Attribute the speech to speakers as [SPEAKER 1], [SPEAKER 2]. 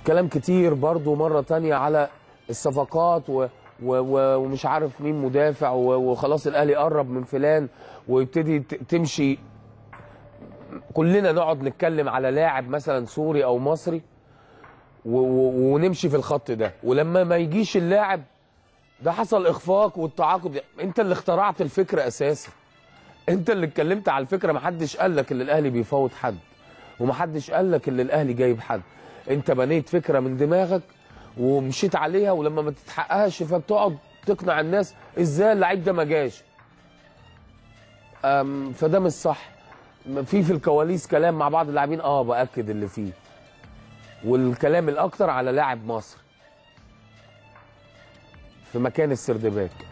[SPEAKER 1] كلام كتير برضو مرة تانية على الصفقات و و و ومش عارف مين مدافع و- وخلاص الاهلي قرب من فلان ويبتدي ت- تمشي كلنا نقعد نتكلم على لاعب مثلا سوري او مصري و و ونمشي في الخط ده ولما ما يجيش اللاعب ده حصل اخفاق والتعاقد انت اللي اخترعت الفكره اساسا انت اللي اتكلمت على الفكره ما حدش قال لك ان الاهلي بيفوت حد وما حدش قال لك ان الاهلي جايب حد انت بنيت فكره من دماغك ومشيت عليها ولما ما تتحققش فبتقعد تقنع الناس ازاي اللعيب ده ما جاش أم، فده مش صح في في الكواليس كلام مع بعض اللاعبين اه باكد اللي فيه والكلام الاكتر على لاعب مصر في مكان السردباك